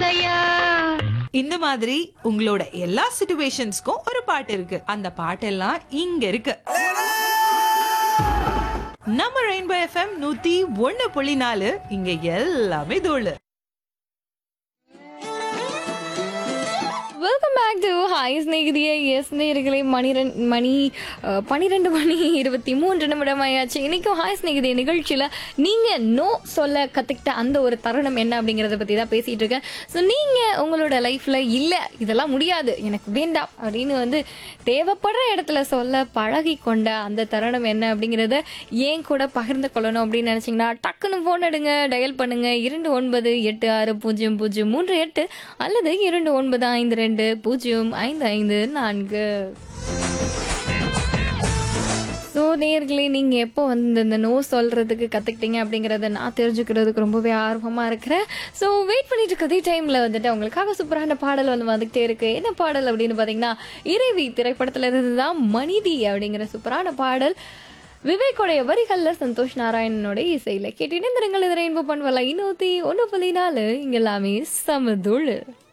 இல்லையா இந்த மாதிரி உங்களோட எல்லா சிச்சுவேஷன்ஸ்க்கும் ஒரு பாட்டு இருக்கு அந்த பாட்டெல்லாம் இங்க இருக்கு நம்ம ரெயின்போ எஃப்எம் நூத்தி ஒண்ணு புள்ளி நாலு இங்க எல்லாமே தோழு வெல்கம் பேக் டு ஹாய் ஸ்நேகிதியே எஸ் நேர்களே மணிரெண் மணி அஹ், பன்னிரெண்டு மணி இருபத்தி மூன்று நிமிடம் ஆயாச்சு இன்னைக்கும் ஹாய் ஸ்நேகிதிய நிகழ்ச்சியில் நீங்கள் நோ சொல்ல கற்றுக்கிட்ட அந்த ஒரு தருணம் என்ன அப்படிங்கிறத பற்றி தான் பேசிகிட்டு இருக்கேன் ஸோ நீங்கள் உங்களோட லைஃப்பில் இல்லை இதெல்லாம் முடியாது எனக்கு வேண்டாம் அப்படின்னு வந்து தேவைப்படுற இடத்துல சொல்ல பழகி கொண்ட அந்த தருணம் என்ன அப்படிங்கிறத ஏன் கூட பகிர்ந்து கொள்ளணும் அப்படின்னு நினச்சிங்கன்னா டக்குன்னு ஃபோன் எடுங்க டயல் பண்ணுங்க இரண்டு ஒன்பது எட்டு ஆறு பூஜ்ஜியம் பூஜ்ஜியம் மூன்று எட்டு அல்லது இரண்டு ஒன்பது ஐந்து ரெண்டு பூஜ்ஜியம் ஐந்து ஐந்து நான்கு ஸோ நேர்களே நீங்கள் எப்போ வந்து இந்த நோ சொல்கிறதுக்கு கற்றுக்கிட்டீங்க அப்படிங்கிறத நான் தெரிஞ்சுக்கிறதுக்கு ரொம்பவே ஆர்வமாக இருக்கிறேன் ஸோ வெயிட் பண்ணிட்டு இருக்க அதே டைமில் வந்துட்டு உங்களுக்காக சூப்பரான பாடல் வந்து வந்துகிட்டே இருக்குது என்ன பாடல் அப்படின்னு பார்த்தீங்கன்னா இறைவி திரைப்படத்தில் இருந்து தான் மனிதி அப்படிங்கிற சூப்பரான பாடல் விவேக்கோடைய வரிகளில் சந்தோஷ் நாராயணனோட இசையில் கேட்டு இணைந்திருங்கள் இதை ரெயின்போ பண்ணுவல இன்னூற்றி ஒன்று புள்ளி நாலு இங்கே எல்லாமே சமதுள்